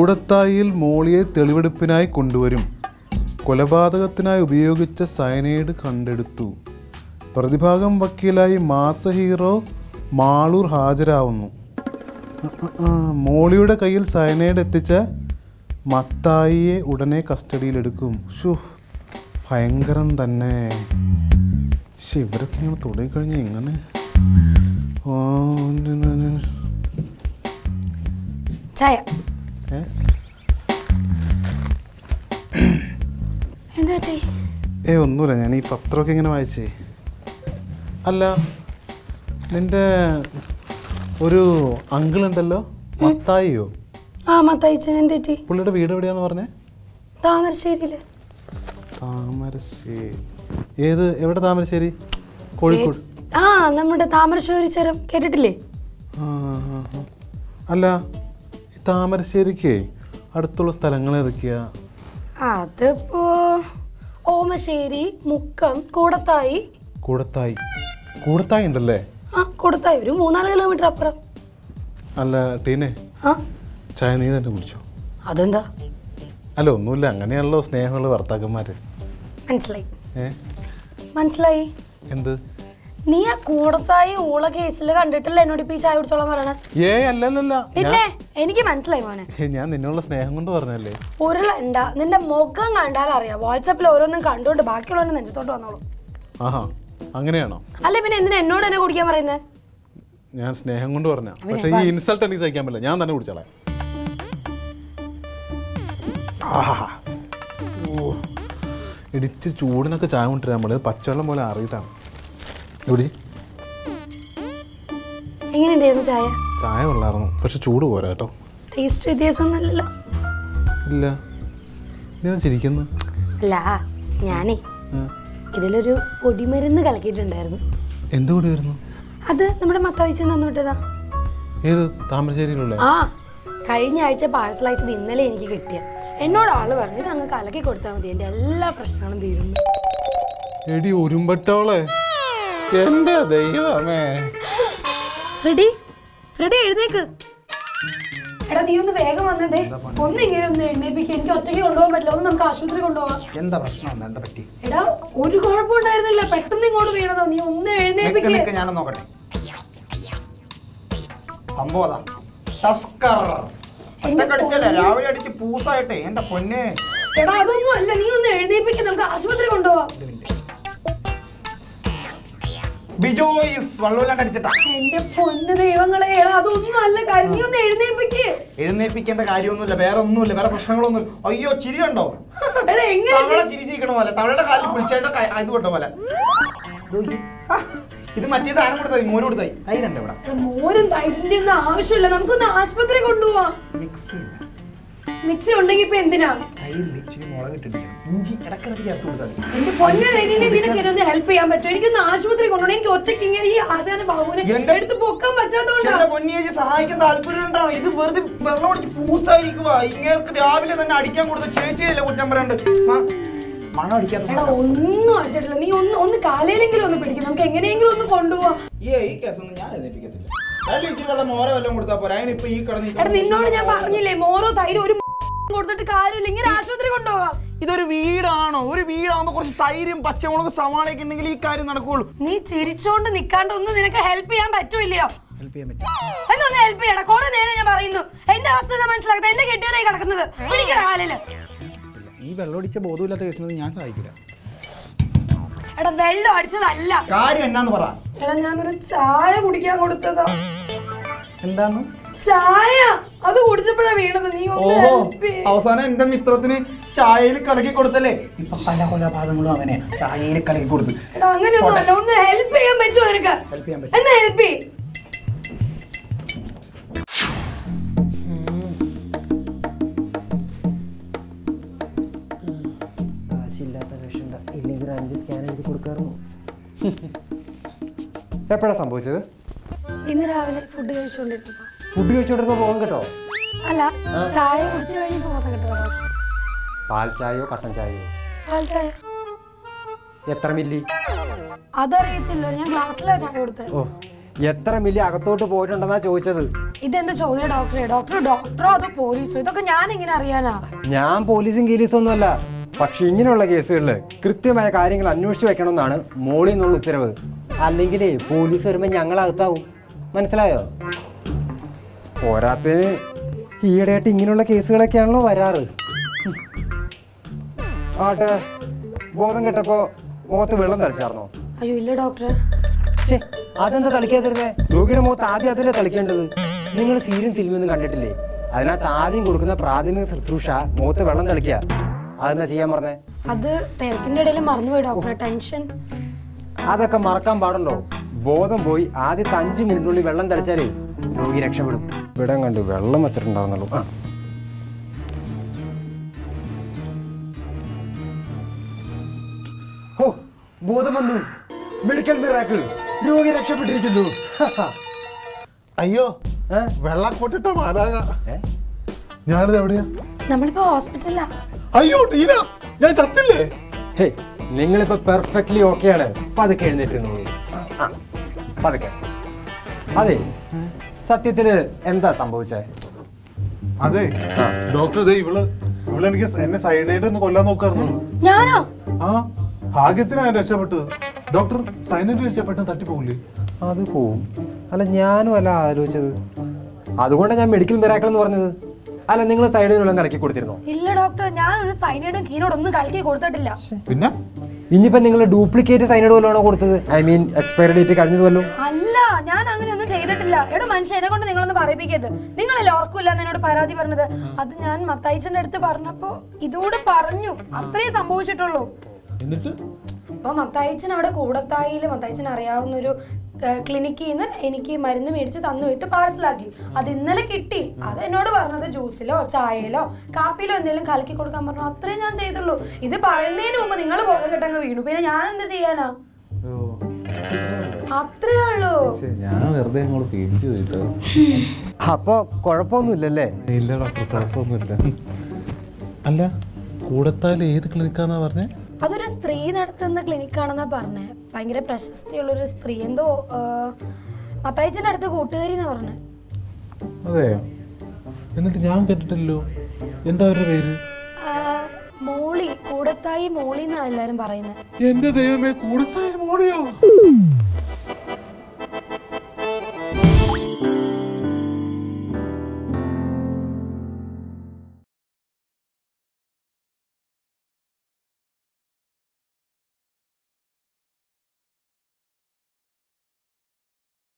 കൂടത്തായിൽ മോളിയെ തെളിവെടുപ്പിനായി കൊണ്ടുവരും കൊലപാതകത്തിനായി ഉപയോഗിച്ച സയനൈഡ് കണ്ടെടുത്തു പ്രതിഭാഗം വക്കീലായി മാസ ഹീറോ മാളൂർ ഹാജരാവുന്നു ആ, ആ, ആ, മോളിയുടെ കയ്യിൽ സയനൈഡ് എത്തിച്ച മത്തായിയെ ഉടനെ കസ്റ്റഡിയിലെടുക്കും ഷു ഭയങ്കരം തന്നെ പക്ഷെ ഇവരൊക്കെ ഇങ്ങനെ തുടങ്ങിക്കഴിഞ്ഞാൽ ഇങ്ങനെ ഓ, ന, ന, ന. ചായ ഏ? എന്താ ചേ ഏ ഒന്നുമില്ല ഞാൻ ഈ പത്രമൊക്കെ ഇങ്ങനെ വായിച്ചേ അല്ല നിന്റെ ഒരു അങ്കിൾ ഉണ്ടല്ലോ മത്തായിയോ ആ മത്തയച്ചൻ എന്തേറ്റി പുള്ളിയുടെ വീട് എവിടെയാന്ന് പറഞ്ഞേ താമരശ്ശേരിയില് താമരശ്ശേരി ഏത് എവിടെ താമരശ്ശേരി കോഴിക്കോട് ആ നമ്മുടെ താമരശ്ശേരി ചുരം കേട്ടിട്ടില്ലേ ആ, ആ, ആ. അല്ല ഈ താമരശ്ശേരിക്ക് അടുത്തുള്ള സ്ഥലങ്ങൾ ഏതൊക്കെയാ അതിപ്പോ ഓമശ്ശേരി മുക്കം കൂടത്തായി കൂടത്തായി കൂടത്തായി ഉണ്ടല്ലേ ആ കൂടത്തായി ഒരു മൂന്നാല് കിലോമീറ്റർ അപ്പുറം അല്ല ടീനെ ആ ചായ നീ തന്നെ കുടിച്ചോ അതെന്താ അല്ല ഒന്നുമില്ല അങ്ങനെയാണല്ലോ സ്നേഹമുള്ള ഭർത്താക്കന്മാര് മനസ്സിലായി ഏ മനസ്സിലായി എന്ത് നീ ആ കൂടത്തായി ഊള കേസിൽ കണ്ടിട്ടില്ല എന്നോട് ഇപ്പൊ ഈ ചായ കുടിച്ചോളാൻ പറയണേ ഏ അല്ലല്ലല്ല പിന്നെ എനിക്ക് മനസ്സിലായി മോനെ ഏ, ഞാൻ നിന്നുള്ള സ്നേഹം കൊണ്ട് പറഞ്ഞല്ലേ ഉരുളണ്ട നിന്റെ മുഖം കണ്ടാൽ അറിയാം വാട്സാപ്പിൽ ഓരോന്നും കണ്ടുകൊണ്ട് ബാക്കിയുള്ളവന്റെ നെഞ്ചത്തോട്ട് വന്നോളൂ ആഹാ അങ്ങനെയാണോ അല്ല പിന്നെ എന്തിനാ എന്നോട് തന്നെ കുടിക്കാൻ പറയുന്നത് ഞാൻ സ്നേഹം കൊണ്ട് പറഞ്ഞ പക്ഷെ ഈ ഇൻസൾട്ട് എനിക്ക് സഹിക്കാൻ പറ്റില്ല ഞാൻ തന്നെ കുടിച്ചോളാം ആഹാ. ഓ. ഇടിച്ച് ചൂടിനൊക്കെ ചായ കൊണ്ടുവരാൻ നമ്മള് പച്ചവെള്ളം പോലെ അറിയിട്ടാണ് കുടിച്ച് എങ്ങനെയുണ്ടായിരുന്നു ചായ ചായ കൊള്ളായിരുന്നു പക്ഷെ ചൂട് പോരാ കേട്ടോ ടേസ്റ്റ് വ്യത്യാസമൊന്നുമില്ലല്ലോ ഇല്ല നീ എന്താ ചിരിക്കുന്നു അല്ല ഞാനേ ഇതിലൊരു പൊടിമരുന്ന് കലക്കിയിട്ടുണ്ടായിരുന്നു എന്ത് കൂടി വരുന്നു അത് നമ്മുടെ മത്താഴ്ച തന്നു വിട്ടതാ ഏത് താമരശ്ശേരിയിലുള്ള ആ കഴിഞ്ഞ ആഴ്ച പാഴ്സൽ അയച്ചത് ഇന്നലെ എനിക്ക് കിട്ടിയ എന്നോട് ആള് പറഞ്ഞു ഇത് അങ്ങ് കലക്കി കൊടുത്താൽ മതി എൻ്റെ എല്ലാ പ്രശ്നങ്ങളും തീരുന്നു എടി ഉരുമ്പട്ടോളെ എന്റെ ദൈവമേ റെഡി റെഡി എഴുന്നേക്ക് എടാ നീ ഒന്ന് വേഗം വന്നതേ ഒന്ന് ഇങ്ങനെ ഒന്ന് എഴുന്നേപ്പിക്കുക എനിക്ക് ഒറ്റയ്ക്ക് കൊണ്ടുപോകാൻ പറ്റില്ല ഒന്ന് നമുക്ക് ആശുപത്രി കൊണ്ടുപോകാം എന്താ പ്രശ്നം എന്താ പറ്റി എടാ ഒരു കുഴപ്പമുണ്ടായിരുന്നില്ല പെട്ടെന്ന് ഇങ്ങോട്ട് വീണതോ നീ ഒന്ന് നിക്ക് എഴുന്നേപ്പിക്കുക നിക്ക് ഞാനൊന്ന് നോക്കട്ടെ സംഭവം അതാ ടസ്കർ ഒറ്റക്ക് അടിച്ചല്ലേ രാവിലെ അടിച്ച് പൂസായിട്ടെ എന്റെ പൊന്നെ എടാ അതൊന്നും അല്ല നീ ഒന്ന് എഴുന്നേപ്പിക്കുക നമുക്ക് ആശുപത്രി കൊണ്ടുപോവാം ബിജോയ്സ് വള്ളൂലാണ്ട് അടിച്ചിട്ടാ എന്റെ പൊന്ന് ദൈവങ്ങളെ എടാ അതൊന്നും അല്ല കാര്യം നീ ഒന്ന് എഴുന്നേപ്പിക്ക് എഴുന്നേൽപ്പിക്കേണ്ട കാര്യമൊന്നുമില്ല വേറെ ഒന്നുമില്ല വേറെ പ്രശ്നങ്ങളൊന്നും അയ്യോ ചിരി കണ്ടോ എടാ എങ്ങനെ തവള ചിരി ചിരിക്കണ പോലെ തവളുടെ കാലിൽ കുളിച്ചായിട്ട് ഇത് കൊണ്ട പോലെ ഇത് നോക്കി. ആ, ഇത് മറ്റേത് ആരും കൊടുത്തായി മോര് കൊടുത്തായി തൈരുണ്ട് ഇവിടെ എടാ, മോരും തൈരിന്റെ ഒന്നും ആവശ്യമില്ല നമുക്കൊന്ന് ആശുപത്രി കൊണ്ടുപോവാം മിക്സ് ഇല്ല മിക്സി ഉണ്ടെങ്കിൽ ഇപ്പൊ എന്തിനാ തൈരിൽ ഇച്ചിരി മുളക് ഇട്ടിരിക്കണം ഇഞ്ചി ഇടക്കിടക്ക് ചേർത്ത് കൊടുത്താൽ മതി. എന്റെ പൊന്നെ നിന്നെ നിനക്ക് എന്നെ ഒന്ന് ഹെൽപ്പ് ചെയ്യാൻ പറ്റുമോ എനിക്കൊന്ന് ആശുപത്രി കൊണ്ടുപോകണം എനിക്ക് ഒറ്റയ്ക്ക് ഇങ്ങനെ ഈ ആചാര ബാബുവിനെ എന്റെ- എടുത്ത് പൊക്കാൻ പറ്റാത്തോണ്ടാ ചേട്ടന്റെ പൊന്നിയേച്ചി സഹായിക്കാൻ താല്പര്യമുണ്ടാണ് ഇത് വെറുതെ വെള്ളം അടിച്ച് പൂസായിരിക്കുക ഇങ്ങേർക്ക് രാവിലെ തന്നെ അടിക്കാൻ കൊടുത്ത ചേച്ചിയല്ലേ കുറ്റം പറയണ്ട് ആ, മണം അടിക്കാത്ത എടാ ഒന്നും അടിച്ചിട്ടില്ല നീ ഒന്ന് ഒന്ന് കാലയിലെങ്കിലും ഒന്ന് പിടിക്കും നമുക്ക് എങ്ങനെയെങ്കിലും ഒന്ന് കൊണ്ടുപോവാം ഈ ഈ കേസൊന്നും ഞാൻ എഴുന്നേൽപ്പിക്കത്തില്ല അതിൽ ഇച്ചിരി വെള്ളം മോര വല്ലതും കൊടുത്താൽ പോരാ അതിനിപ്പോ ഈ കിടന്ന് ഈ എടാ നിന്നോട് ഞാൻ പറഞ്ഞില്ലേ മോരോ തൈര് ഒരു കൊടുത്തിട്ട് കാര്യമില്ല ഇങ്ങനെ ആശുപത്രി കൊണ്ടുപോവാം ഇതൊരു വീടാണോ ഒരു വീടാകുമ്പോ കുറച്ച് തൈരും പച്ചമുളക് സവാളയൊക്കെ ഉണ്ടെങ്കിൽ ഈ കാര്യം നടക്കുള്ളൂ നീ ചിരിച്ചോണ്ട് നിക്കാണ്ട് ഒന്നും നിനക്ക് ഹെൽപ്പ് ചെയ്യാൻ പറ്റൂല്ലയോ ഹെൽപ്പ് ചെയ്യാൻ പറ്റും എന്നൊന്ന് ഹെൽപ്പ് ചെയ്യണം കുറെ നേരം ഞാൻ പറയുന്നു എന്റെ അവസ്ഥ എന്താ മനസ്സിലാക്കുന്നത് എന്റെ കെട്ടിയാനായി കിടക്കുന്നത് എനിക്ക് കാലില് ഈ വെള്ളം അടിച്ച ബോധമില്ലാത്ത കേസിനൊന്നും ഞാൻ സഹായിക്കില്ല എടാ വെള്ളം അടിച്ചതല്ല കാര്യം എന്നാന്ന് പറ എടാ ഞാനൊരു ചായ കുടിക്കാൻ കൊടുത്തതാ എന്താന്ന് ചായ അത് കുടിച്ചപ്പോഴാ വീണത് നീ ഒന്ന് ഓഹോ ഹെൽപ്പ് ചെയ്യ്. അവസാനം എന്റെ മിത്രത്തിന് ചായയിൽ കലക്കി കൊടുത്തല്ലേ ഇപ്പൊ പല കൊലപാതകങ്ങളും അങ്ങനെ ചായയിൽ കലക്കി കൊടുത്തു എടാ അങ്ങനെയൊന്നും അല്ല ഒന്ന് ഹെൽപ്പ് ചെയ്യാൻ പറ്റുമോ നിനക്ക് ഹെൽപ്പ് ചെയ്യാൻ പറ്റും എന്നാ ഹെൽപ്പ് ചെയ്യ് കാശില്ലാത്ത പേഷ്യൻ്റ് ഇല്ലെങ്കിൽ ഒരു അഞ്ച് സ്കാൻ എഴുതി കൊടുക്കാറുന്നു എപ്പോഴാണ് സംഭവിച്ചത് ഇന്ന് രാവിലെ ഫുഡ് കഴിച്ചുകൊണ്ടിരുന്നപ്പോ ഫുഡ് കഴിച്ചുകൊണ്ടിരുന്ന പോകാൻ കേട്ടോ അല്ല ചായ കുടിച്ചു കഴിഞ്ഞപ്പോ ബോധം കിട്ടുക പാൽ ചായയോ കട്ടൻ ചായയോ പാൽ ചായ എത്ര മില്ലി അതറിയത്തില്ല ഞാൻ ഗ്ലാസ്സിലാ ചായ കൊടുത്തത് ഓ എത്ര മില്ലി അകത്തോട്ട് പോയിട്ടുണ്ടെന്നാ ചോദിച്ചത് ഇതെന്താ ചോദ്യം ഡോക്ടറെ ഡോക്ടർ ഡോക്ടറോ അതോ പോലീസോ ഇതൊക്കെ ഞാൻ എങ്ങനെ അറിയാനാ ഞാൻ പോലീസും ഗീലീസും ഒന്നുമല്ല പക്ഷെ ഇങ്ങനെയുള്ള കേസുകളിൽ കൃത്യമായ കാര്യങ്ങൾ അന്വേഷിച്ച് വെക്കണമെന്നാണ് മോളിൽ നിന്നുള്ള ഉത്തരവ് അല്ലെങ്കിൽ പോലീസ് വരുമ്പോൾ ഞങ്ങൾ അകത്താവും മനസ്സിലായോ പോരാത്തതിന് ഈയിടെയായിട്ട് ഇങ്ങനെയുള്ള കേസുകളൊക്കെയാണല്ലോ വരാറ് ഉം. ആട്ടെ ബോധം കെട്ടപ്പോ മുഖത്ത് വെള്ളം തളിച്ചാർന്നോ അയ്യോ ഇല്ല ഡോക്ടറെ ഛേ അതെന്താ തളിക്കാതിരുന്നേ രോഗിയുടെ മുഖത്ത് ആദ്യം അതല്ലേ തളിക്കേണ്ടത് നിങ്ങൾ സീരിയൻ സിനിമയൊന്നും കണ്ടിട്ടില്ലേ അതിനകത്ത് ആദ്യം കൊടുക്കുന്ന പ്രാഥമിക ശുശ്രൂഷ മുഖത്ത് വെള്ളം തളിക്കുക അതെന്താ ചെയ്യാൻ പറഞ്ഞേ അത് തിരക്കിന്റെ ഇടയിൽ മറന്നുപോയി ഡോക്ടറെ ടെൻഷൻ അതൊക്കെ മറക്കാൻ പാടുണ്ടോ ബോധം പോയി ആദ്യത്തെ അഞ്ച് മിനിറ്റിനുള്ളിൽ വെള്ളം തളിച്ചാലേ രോഗി രക്ഷപ്പെടും ഇവിടെ കണ്ട് വെള്ളം വെച്ചിട്ടുണ്ടാവുന്നുള്ളൂ ആ ഓ ബോധം വന്നു മെഡിക്കൽ മിറാക്കിൾ രോഗി രക്ഷപ്പെട്ടിരിക്കുന്നു അയ്യോ ഏ? വെള്ളക്കൊട്ടിട്ട മാറാക ഏ? ഞാനിത് എവിടെയാ നമ്മളിപ്പോ ഹോസ്പിറ്റലിലാ അയ്യോ ടീന ഞാൻ ചത്തില്ലേ ഹേ നിങ്ങളിപ്പോ പെർഫെക്റ്റ്ലി ഓക്കെയാണ് പതുക്കെ എഴുന്നേറ്റ് നിന്നോളൂ. ആ പതുക്കെ അതെ സത്യത്തില് എന്താ സംഭവിച്ചേ അതെ ഡോക്ടർ ഇതേ ഇവള് ഇവളെനിക്ക് എന്നെ സൈഡായിട്ട് ഒന്ന് കൊല്ലാൻ നോക്കാറുണ്ട് ഞാനോ ആ ഭാഗ്യത്തിനാണ് ഞാൻ രക്ഷപ്പെട്ടത് ഡോക്ടർ സൈനറ്റ് കഴിച്ചാൽ പെട്ടെന്ന് തട്ടിപ്പോകില്ലേ അത് പോവും അല്ല ഞാനും അല്ല ആലോചിച്ചത് അതുകൊണ്ടാണ് ഞാൻ മെഡിക്കൽ മിറാക്കിൾ എന്ന് പറഞ്ഞത് അല്ല നിങ്ങൾ സൈഡിലുള്ള കലക്കി കൊടുത്തിരുന്നോ ഇല്ല ഡോക്ടർ ഞാൻ ഒരു സൈനൈഡും കീനോടും ഒന്നും കലക്കി കൊടുത്തിട്ടില്ല പിന്നെ ഇനിയിപ്പോ നിങ്ങൾ ഡ്യൂപ്ലിക്കേറ്റ് സൈനൈഡ് വല്ലതാണോ കൊടുത്തത് ഐ മീൻ എക്സ്പയറി ഡേറ്റ് കഴിഞ്ഞത് വല്ലോ അല്ല ഞാൻ അങ്ങനെയൊന്നും ചെയ്തിട്ടില്ല എവിടെ മനുഷ്യ എന്നെ കൊണ്ട് നിങ്ങളൊന്ന് പറയിപ്പിക്കരുത് നിങ്ങളല്ലേ ഓർക്കൂല എന്ന് എന്നോട് പരാതി പറഞ്ഞത് അത് ഞാൻ മത്തായിച്ചന്റെ അടുത്ത് പറഞ്ഞപ്പോ ഇതോട് പറഞ്ഞു അത്രേ സംഭവിച്ചിട്ടുള്ളൂ എന്നിട്ട് അപ്പൊ മത്തായിച്ചൻ അവിടെ കൂടത്തായില് മത്തായിച്ചൻ അറിയാവുന്ന ഒരു ക്ലിനിക്കിൽ നിന്ന് എനിക്ക് മരുന്ന് മേടിച്ച് തന്നു വിട്ട് പാഴ്സലാക്കി അത് ഇന്നലെ കിട്ടി അത് എന്നോട് പറഞ്ഞത് ജ്യൂസിലോ ചായയിലോ കാപ്പിയിലോ എന്തെങ്കിലും കലക്കി കൊടുക്കാൻ പറഞ്ഞു അത്രേ ഞാൻ ചെയ്തുള്ളൂ ഇത് പറയുന്നതിന് മുമ്പ് നിങ്ങൾ ബോധം കെട്ടങ്ങ് വീണു പിന്നെ ഞാൻ എന്ത് ചെയ്യാനാ അത്രേ ഉള്ളൂ ഞാൻ വെറുതെ അങ്ങോട്ട് പേടിച്ചു പോയിട്ടോ അപ്പൊ കുഴപ്പമൊന്നുമില്ലല്ലേ ഇല്ല ഡോക്ടർ കുഴപ്പമൊന്നുമില്ല അല്ല കൂടത്താൽ ഏത് ക്ലിനിക്കാന്നാ പറഞ്ഞേ അതൊരു സ്ത്രീ നടത്തുന്ന ക്ലിനിക്കാണെന്നാ പറഞ്ഞേ ഭയങ്കര പ്രശസ്തിയുള്ളൊരു സ്ത്രീ എന്തോ ആ, മത്തായിച്ചന്റെ അടുത്ത് കൂട്ടുകാരി എന്നാ പറഞ്ഞേ അതെയോ എന്നിട്ട് ഞാൻ കേട്ടിട്ടില്ലല്ലോ എന്താ അവരുടെ പേര് ആ, മോളി കൂടത്തായി മോളി എന്നാ എല്ലാരും പറയുന്നത് എന്റെ ദൈവമേ കൂടത്തായി മോടിയോ